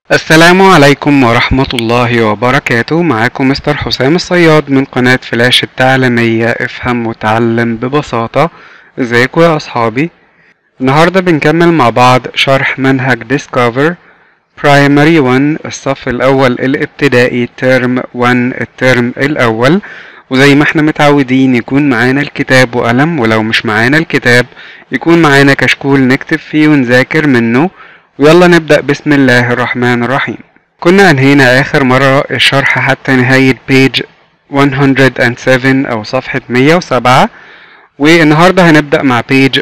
السلام عليكم ورحمة الله وبركاته معاكم مستر حسام الصياد من قناة فلاش التعليمية افهم وتعلم ببساطة ازيكم يا اصحابي النهاردة بنكمل مع بعض شرح منهج Discover Primary 1 الصف الاول الابتدائي ترم 1 الترم الاول وزي ما احنا متعودين يكون معانا الكتاب وقلم ولو مش معانا الكتاب يكون معانا كشكول نكتب فيه ونذاكر منه ويلا نبدأ بسم الله الرحمن الرحيم كنا أنهينا آخر مرة الشرح حتى نهاية بيج 107 أو صفحة 107 والنهاردة هنبدأ مع بيج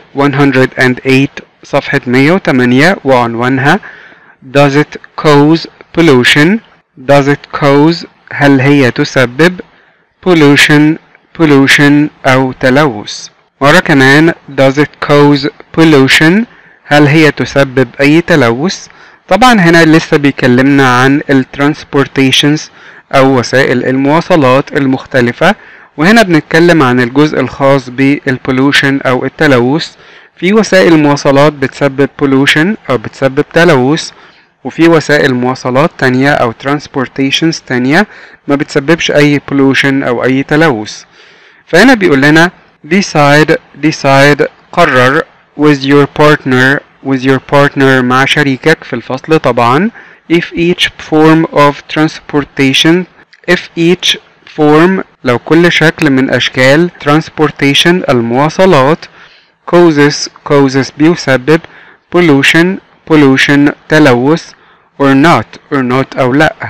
108 صفحة 108 وعنوانها Does it cause pollution? Does it cause هل هي تسبب pollution pollution أو تلوث مرة كمان Does it cause pollution هل هي تسبب أي تلوث؟ طبعا هنا لسه بيكلمنا عن الترانسبورتيشنز أو وسائل المواصلات المختلفة وهنا بنتكلم عن الجزء الخاص بالبولوشن أو التلوث في وسائل مواصلات بتسبب pollution أو بتسبب تلوث وفي وسائل مواصلات تانية أو transportations تانية ما بتسببش أي pollution أو أي تلوث فهنا بيقول لنا decide decide قرر with your partner with your partner مع شريكك في الفصل طبعا if each form of transportation if each form لو كل شكل من أشكال transportation المواصلات causes causes بيسبب pollution pollution تلوث or not or not أو لأ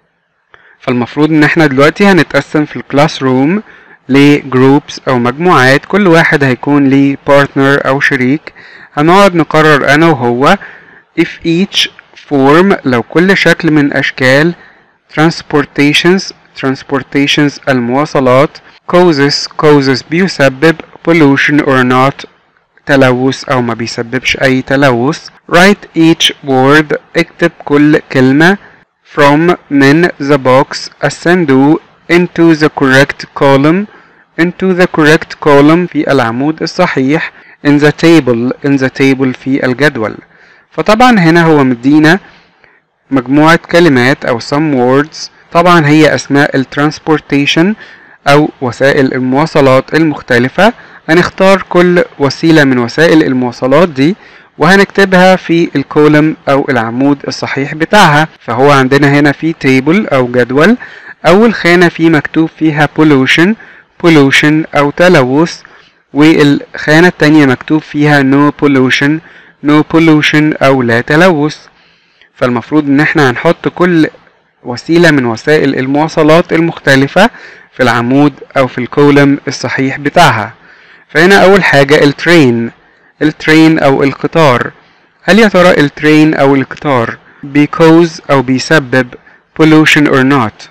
فالمفروض إن احنا دلوقتي هنتقسم في الكلاس روم لجروبس أو مجموعات كل واحد هيكون ليه بارتنر أو شريك هنقعد نقرر أنا وهو if each form لو كل شكل من أشكال transportations transportations المواصلات causes causes بيسبب pollution or not تلوث أو ما بيسببش أي تلوث write each word اكتب كل كلمة from من the box الصندوق into the correct column into the correct column في العمود الصحيح in the table in the table في الجدول فطبعا هنا هو مدينا مجموعة كلمات أو some words طبعا هي أسماء الترانسبورتيشن أو وسائل المواصلات المختلفة هنختار كل وسيلة من وسائل المواصلات دي وهنكتبها في الكولم أو العمود الصحيح بتاعها فهو عندنا هنا في table أو جدول أول خانة فيه مكتوب فيها pollution pollution أو تلوث والخانة التانية مكتوب فيها no pollution no pollution أو لا تلوث فالمفروض إن احنا هنحط كل وسيلة من وسائل المواصلات المختلفة في العمود أو في الكولم الصحيح بتاعها فهنا أول حاجة الترين الترين أو القطار هل يا ترى الترين أو القطار بيكوز أو بيسبب pollution or not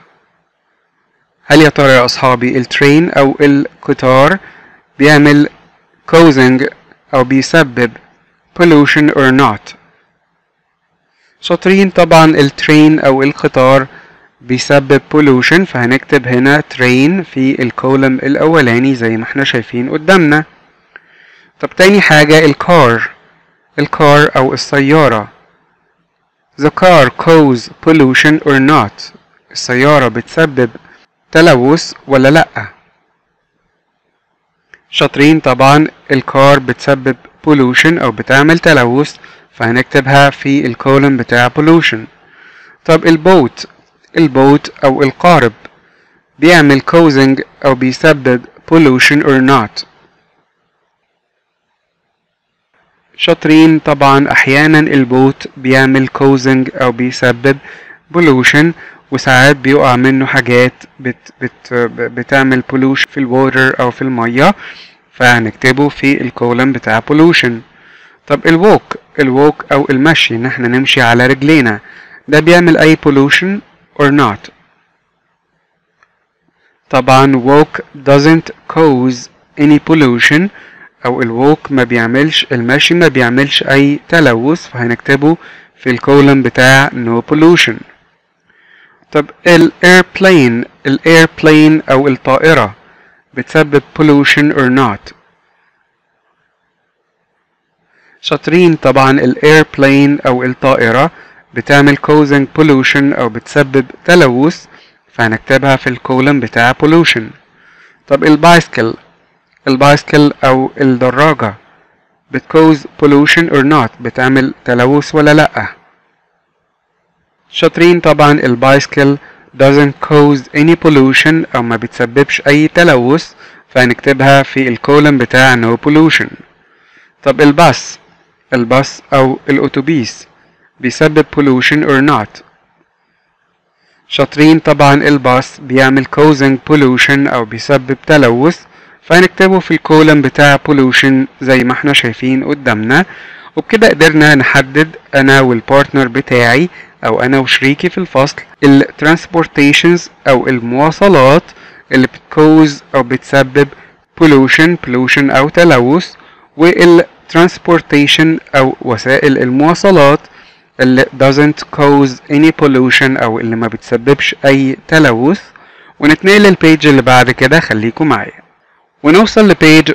هل يا ترى يا أصحابي الترين أو القطار بيعمل causing أو بيسبب pollution or not شاطرين طبعا الترين أو القطار بيسبب pollution فهنكتب هنا train في الكولم الأولاني زي ما احنا شايفين قدامنا طب تاني حاجة الكار الكار أو السيارة The car cause pollution or not السيارة بتسبب تلوث ولا لأ شاطرين طبعا الكار بتسبب pollution أو بتعمل تلوث فهنكتبها في الكولم بتاع pollution طب البوت البوت أو القارب بيعمل causing أو بيسبب pollution or not شاطرين طبعا أحيانا البوت بيعمل causing أو بيسبب pollution وساعات بيقع منه حاجات بت بت بتعمل pollution في الووتر أو في المية فهنكتبه في الكولم بتاع pollution طب الووك الووك أو المشي إن احنا نمشي على رجلينا ده بيعمل أي pollution or not طبعا walk doesn't cause any pollution أو الووك ما بيعملش المشي ما بيعملش أي تلوث فهنكتبه في الكولم بتاع no pollution طب ال airplane ال airplane أو الطائرة بتسبب pollution or not شاطرين طبعا ال airplane أو الطائرة بتعمل causing pollution أو بتسبب تلوث فهنكتبها في الكولم بتاع pollution طب البايسكل البايسكل أو الدراجة بتكوز pollution or not بتعمل تلوث ولا لأ شاطرين طبعا البايسكل doesn't cause any pollution أو ما بتسببش أي تلوث فهنكتبها في الكولم بتاع no pollution طب الباص الباص أو الأتوبيس بيسبب pollution or not شاطرين طبعا الباص بيعمل causing pollution أو بيسبب تلوث فهنكتبه في الكولم بتاع pollution زي ما احنا شايفين قدامنا وبكده قدرنا نحدد أنا والبارتنر بتاعي أو أنا وشريكي في الفصل الترانسبورتيشنز أو المواصلات اللي بتكوز أو بتسبب pollution pollution أو تلوث والترانسبورتيشن أو وسائل المواصلات اللي doesn't cause any pollution أو اللي ما بتسببش أي تلوث ونتنقل للبيج اللي بعد كده خليكم معايا ونوصل لبيج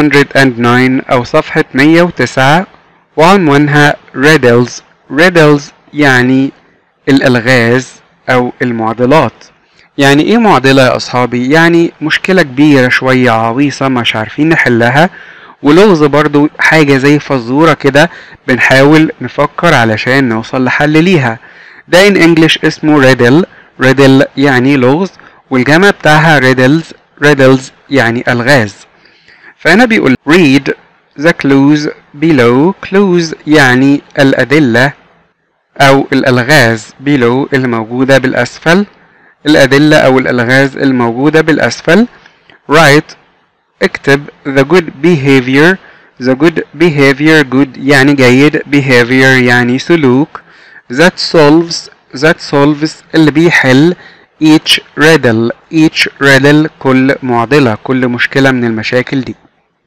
109 أو صفحة 109 وعنوانها riddles riddles يعني الألغاز أو المعضلات يعني إيه معضلة يا أصحابي؟ يعني مشكلة كبيرة شوية عويصة مش عارفين نحلها ولغز برضو حاجة زي فزورة كده بنحاول نفكر علشان نوصل لحل ليها ده in English اسمه riddle riddle يعني لغز والجمع بتاعها riddles riddles يعني ألغاز فهنا بيقول read the clues below clues يعني الأدلة أو الألغاز below اللي موجودة بالأسفل الأدلة أو الألغاز الموجودة بالأسفل write اكتب the good behavior the good behavior good يعني جيد behavior يعني سلوك that solves that solves اللي بيحل each riddle each riddle كل معضلة كل مشكلة من المشاكل دي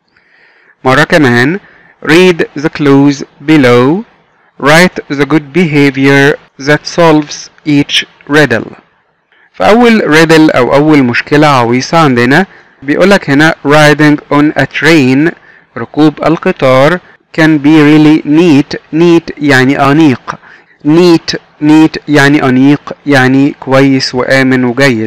مرة كمان read the clues below write the good behavior that solves each riddle فأول riddle أو أول مشكلة عويصة عندنا بيقولك هنا riding on a train ركوب القطار can be really neat neat يعني أنيق neat neat يعني أنيق يعني كويس وآمن وجيد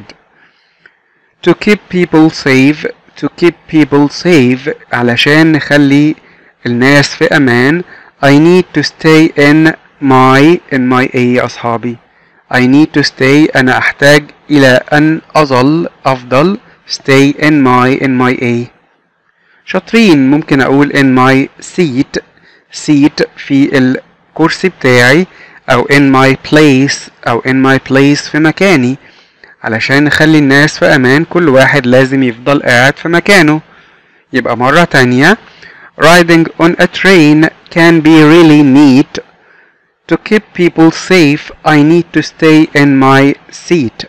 to keep people safe to keep people safe علشان نخلي الناس في أمان I need to stay in my in my ايه يا أصحابي I need to stay أنا أحتاج إلى أن أظل أفضل stay in my in my a شاطرين ممكن أقول in my seat seat في الكرسي بتاعي أو in my place أو in my place في مكاني علشان نخلي الناس في أمان كل واحد لازم يفضل قاعد في مكانه يبقى مرة تانية riding on a train can be really neat to keep people safe I need to stay in my seat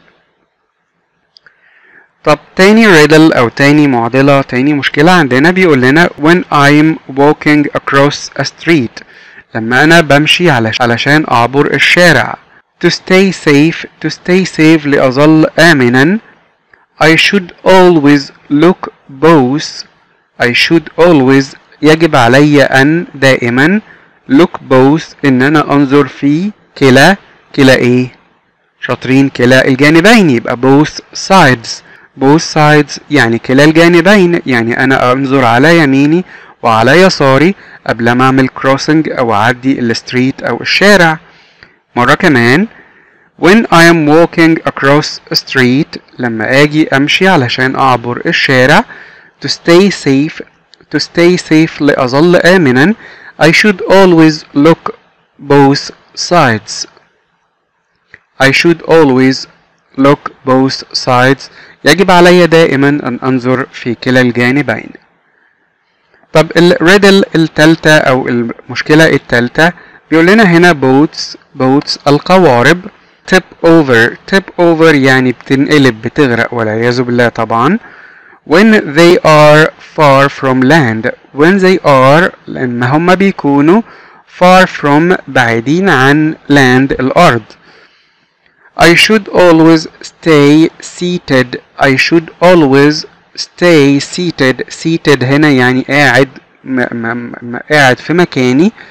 طب تاني riddle أو تاني معضلة تاني مشكلة عندنا بيقول لنا when I'm walking across a street لما أنا بمشي علش علشان أعبر الشارع to stay safe to stay safe لأظل آمنا I should always look both I should always يجب علي أن دائما look both إن أنا أنظر في كلا كلا إيه شاطرين كلا الجانبين يبقى both sides both sides يعني كلا الجانبين يعني أنا أنظر على يميني وعلى يساري قبل ما أعمل crossing أو أعدي الستريت أو الشارع مرة كمان when I am walking across a street لما أجي أمشي علشان أعبر الشارع to stay safe to stay safe لأظل آمنا I should always look both sides I should always look both sides يجب علي دائما أن أنظر في كلا الجانبين طب الريدل التالتة أو المشكلة التالتة بيقول لنا هنا boats boats القوارب tip over tip over يعني بتنقلب بتغرق والعياذ بالله طبعا when they are far from land when they are لما هما بيكونوا far from بعيدين عن land الأرض I should always stay seated I should always stay seated seated هنا يعني قاعد م م م قاعد في مكاني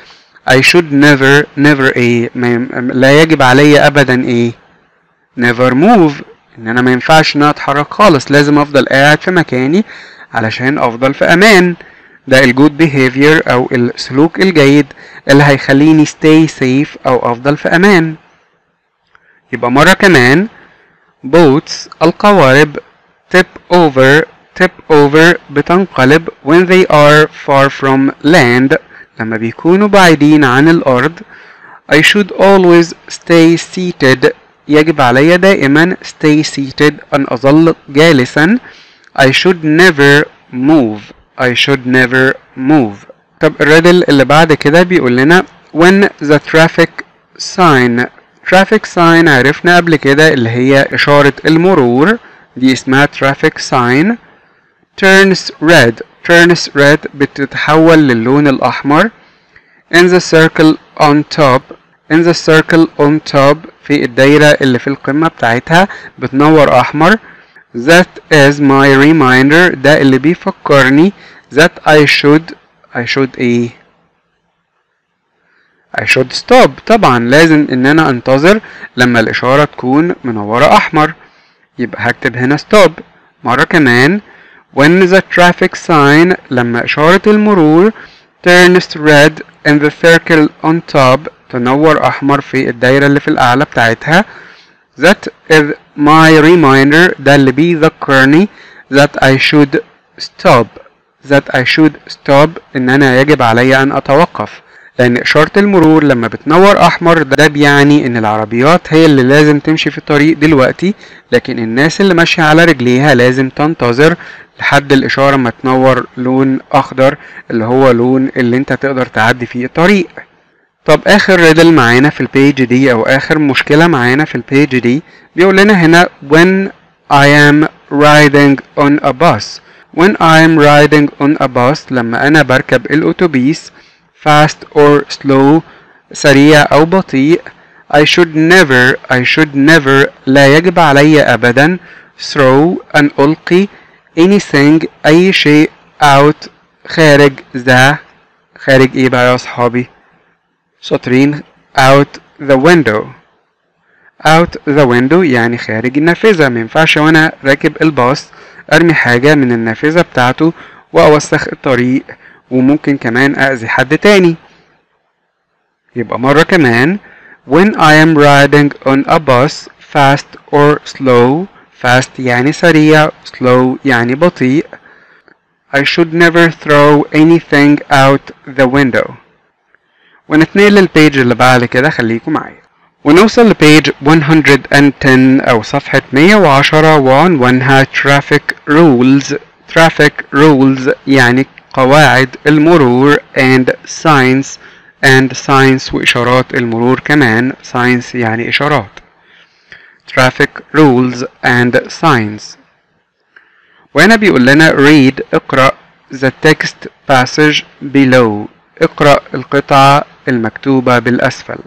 I should never never ايه ما يم- لا يجب علي ابدا ايه never move ان انا ما ينفعش ان انا اتحرك خالص لازم افضل قاعد في مكاني علشان افضل في امان ده الجود behavior او السلوك الجيد اللي هيخليني stay safe او افضل في امان يبقى مرة كمان boats القوارب tip over tip over بتنقلب when they are far from land لما بيكونوا بعيدين عن الأرض I should always stay seated يجب علي دائما stay seated أن أظل جالسا I should never move I should never move طب الريدل اللي بعد كده بيقول لنا when the traffic sign traffic sign عرفنا قبل كده اللي هي إشارة المرور دي اسمها traffic sign turns red turns red بتتحول للون الأحمر in the circle on top in the circle on top في الدايرة اللي في القمة بتاعتها بتنور أحمر that is my reminder ده اللي بيفكرني that I should I should ايه I should stop طبعا لازم ان انا انتظر لما الاشارة تكون منورة احمر يبقى هكتب هنا stop مرة كمان when the traffic sign لما اشارة المرور turns red in the circle on top تنور احمر في الدايرة اللي في الاعلى بتاعتها that is my reminder ده اللي بيذكرني that I should stop that I should stop ان انا يجب علي ان اتوقف لان اشارة المرور لما بتنور احمر ده بيعني ان العربيات هي اللي لازم تمشي في الطريق دلوقتي لكن الناس اللي ماشية على رجليها لازم تنتظر لحد الاشارة ما تنور لون اخضر اللي هو لون اللي انت تقدر تعدي فيه الطريق طب اخر ريدل معانا في البيج دي او اخر مشكلة معانا في البيج دي بيقول لنا هنا when I am riding on a bus when I am riding on a bus لما انا بركب الاتوبيس fast or slow سريع او بطيء I should never I should never لا يجب علي ابدا throw ان القي anything اي شيء out خارج ذا خارج ايه بقى يا اصحابي شاطرين out the window out the window يعني خارج النافذة مينفعش وانا راكب الباص ارمي حاجة من النافذة بتاعته واوسخ الطريق وممكن كمان اذي حد تاني يبقى مرة كمان when I am riding on a bus fast or slow fast يعني سريع slow يعني بطيء I should never throw anything out the window ونتنقل للبيج اللي بعد كده خليكم معايا ونوصل لبيج 110 أو صفحة 110 وعنوانها traffic rules traffic rules يعني قواعد المرور and signs and signs وإشارات المرور كمان signs يعني إشارات traffic rules and signs وهنا بيقول لنا read اقرأ the text passage below اقرأ القطعة المكتوبة بالأسفل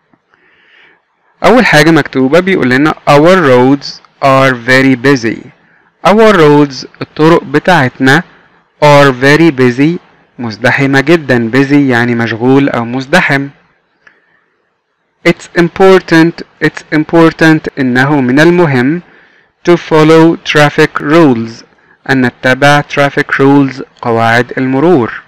أول حاجة مكتوبة بيقول لنا our roads are very busy our roads الطرق بتاعتنا are very busy مزدحمة جدا busy يعني مشغول أو مزدحم It's important it's important إنه من المهم to follow traffic rules أن نتبع traffic rules قواعد المرور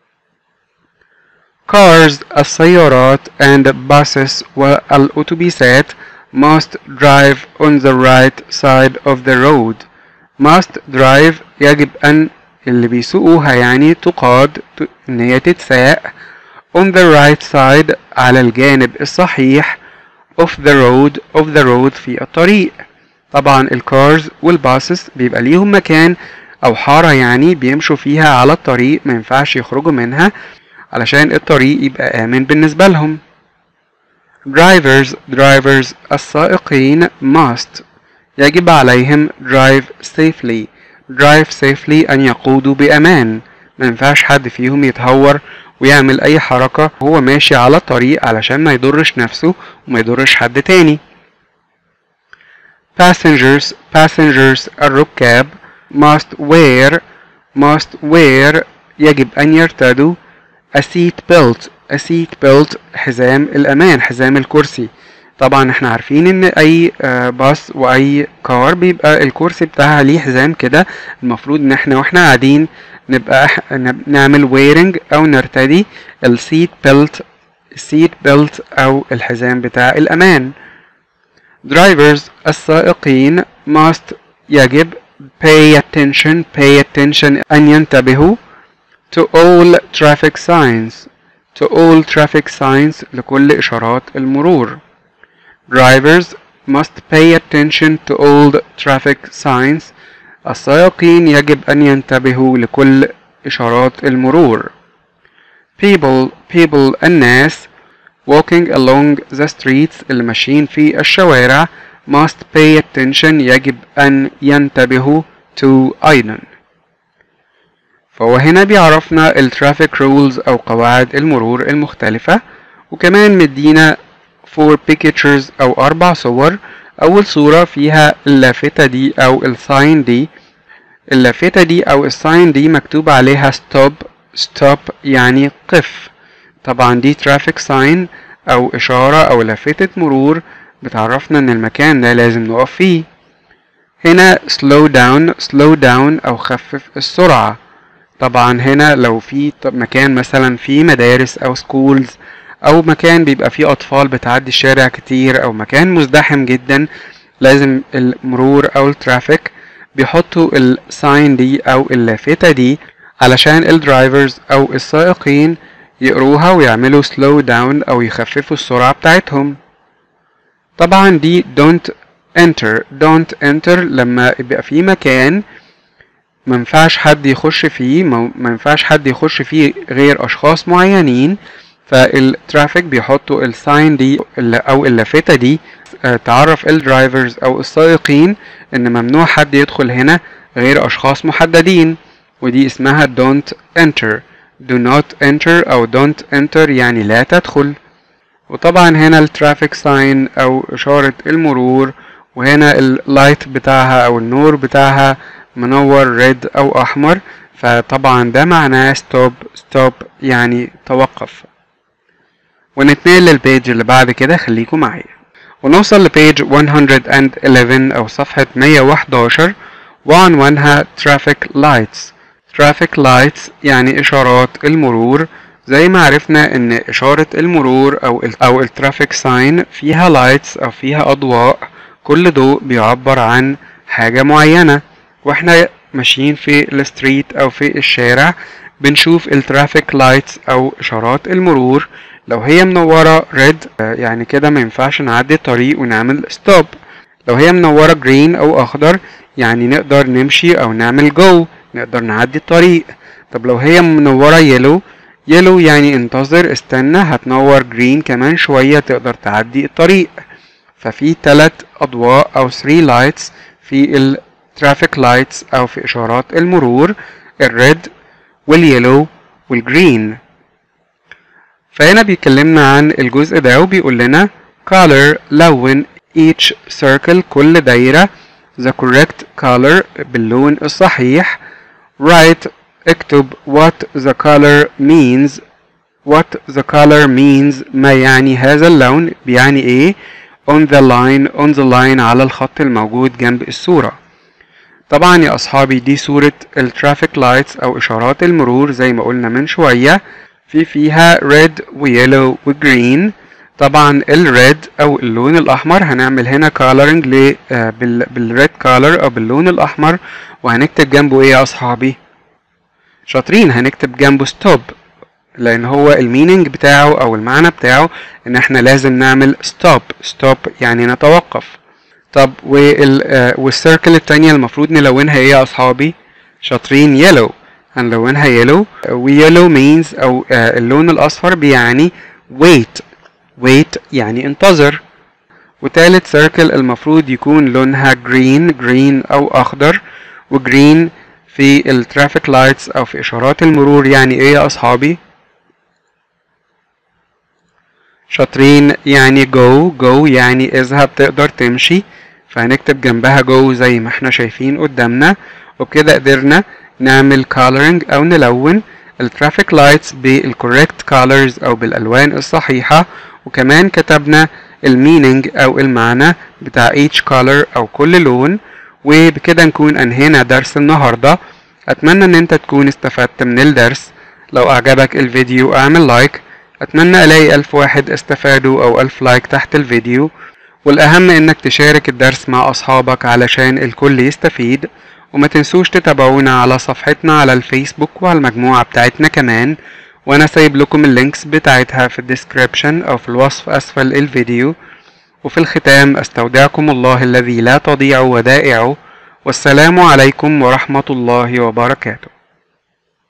cars السيارات and buses والأتوبيسات must drive on the right side of the road must drive يجب أن اللي بيسوقوها يعني تقاد ت- إن هي تتساق on the right side على الجانب الصحيح of the road of the road في الطريق طبعا الكارز والباسس بيبقى ليهم مكان أو حارة يعني بيمشوا فيها على الطريق ما ينفعش يخرجوا منها علشان الطريق يبقى آمن بالنسبة لهم drivers drivers السائقين must يجب عليهم drive safely drive safely أن يقودوا بأمان ما ينفعش حد فيهم يتهور ويعمل أي حركة وهو ماشي على الطريق علشان ما يضرش نفسه وما يضرش حد تاني passengers passengers الركاب must wear must wear يجب أن يرتدوا a seat belt a seat belt حزام الأمان حزام الكرسي طبعا احنا عارفين ان اي آه، باص واي كار بيبقى الكرسي بتاعها ليه حزام كده المفروض ان احنا واحنا قاعدين نبقى إح- نب- نعمل ويرنج او نرتدي السيت بيلت السيت بيلت او الحزام بتاع الامان drivers السائقين must يجب pay attention pay attention أن ينتبهوا to all traffic signs to all traffic signs لكل إشارات المرور drivers must pay attention to all traffic signs السائقين يجب أن ينتبهوا لكل إشارات المرور people people الناس walking along the streets اللي ماشيين في الشوارع must pay attention يجب أن ينتبهوا to أيضا فهو هنا بيعرفنا ال traffic rules أو قواعد المرور المختلفة وكمان مدينا four pictures أو أربع صور أول صورة فيها اللافتة دي أو الساين دي اللافتة دي أو الساين دي مكتوب عليها stop stop يعني قف طبعا دي traffic sign أو إشارة أو لافتة مرور بتعرفنا إن المكان ده لازم نقف فيه هنا slow down slow down أو خفف السرعة طبعا هنا لو في ط- مكان مثلا فيه مدارس أو schools أو مكان بيبقى فيه أطفال بتعدي الشارع كتير أو مكان مزدحم جدا لازم المرور أو الترافيك بيحطوا الساين دي أو اللافتة دي علشان الدرايفرز أو السائقين يقروها ويعملوا slow down أو يخففوا السرعة بتاعتهم طبعا دي don't enter don't enter لما يبقى في مكان ما ينفعش حد يخش فيه ما ما ينفعش حد يخش فيه غير اشخاص معينين فالترافيك بيحطوا الساين دي ال- او اللافتة دي آه، تعرف الدرايفرز او السائقين ان ممنوع حد يدخل هنا غير اشخاص محددين ودي اسمها don't enter do not enter او don't enter يعني لا تدخل وطبعا هنا الترافيك ساين او اشارة المرور وهنا اللايت بتاعها او النور بتاعها منور ريد او احمر فطبعا ده معناه ستوب ستوب يعني توقف ونتنقل للبيج اللي بعد كده خليكم معايا ونوصل لبيج 111 او صفحة 111 وعنوانها traffic lights traffic lights يعني اشارات المرور زي ما عرفنا ان اشارة المرور او ال او الترافيك ساين فيها لايتس او فيها اضواء كل ضوء بيعبر عن حاجة معينة واحنا ماشيين في الستريت او في الشارع بنشوف الترافيك لايتس او اشارات المرور لو هي منورة ريد يعني كده ما ينفعش نعدي الطريق ونعمل ستوب لو هي منورة جرين او اخضر يعني نقدر نمشي او نعمل جو نقدر نعدي الطريق طب لو هي منورة يلو يلو يعني انتظر استنى هتنور جرين كمان شوية تقدر تعدي الطريق ففي تلات أضواء أو 3 لايتس في الترافيك لايتس أو في إشارات المرور الريد واليلو والجرين فهنا بيكلمنا عن الجزء ده وبيقول لنا color لون each circle كل دايرة the correct color باللون الصحيح write اكتب what the color means what the color means ما يعني هذا اللون بيعني ايه on the line on the line على الخط الموجود جنب الصورة طبعا يا أصحابي دي صورة الترافيك لايتس أو إشارات المرور زي ما قلنا من شوية في فيها red ويلو وجرين طبعا الريد أو اللون الأحمر هنعمل هنا coloring ل آه، بال بالريد color أو باللون الأحمر وهنكتب جنبه إيه يا أصحابي شاطرين هنكتب جنبه ستوب لان هو الميننج بتاعه او المعنى بتاعه ان احنا لازم نعمل ستوب ستوب يعني نتوقف طب وال آه، والسيركل التانية المفروض نلونها ايه يا اصحابي شاطرين يلو هنلونها يلو ويلو means او آه، اللون الاصفر بيعني wait wait يعني انتظر وتالت سيركل المفروض يكون لونها green green او اخضر وجرين في الترافيك لايتس او في اشارات المرور يعني ايه يا اصحابي شاطرين يعني go go يعني اذهب تقدر تمشي فهنكتب جنبها go زي ما احنا شايفين قدامنا وبكده قدرنا نعمل coloring او نلون الترافيك لايتس بالكوريكت كولرز او بالالوان الصحيحة وكمان كتبنا المينينج او المعنى بتاع each color او كل لون وبكده نكون انهينا درس النهاردة اتمنى ان انت تكون استفدت من الدرس لو اعجبك الفيديو اعمل لايك اتمنى الاقي الف واحد استفادوا او الف لايك تحت الفيديو والاهم انك تشارك الدرس مع اصحابك علشان الكل يستفيد وما تنسوش تتابعونا على صفحتنا على الفيسبوك وعلى المجموعة بتاعتنا كمان وانا سايب لكم اللينكس بتاعتها في الديسكريبشن او في الوصف اسفل الفيديو وفي الختام استودعكم الله الذي لا تضيع ودائعه والسلام عليكم ورحمة الله وبركاته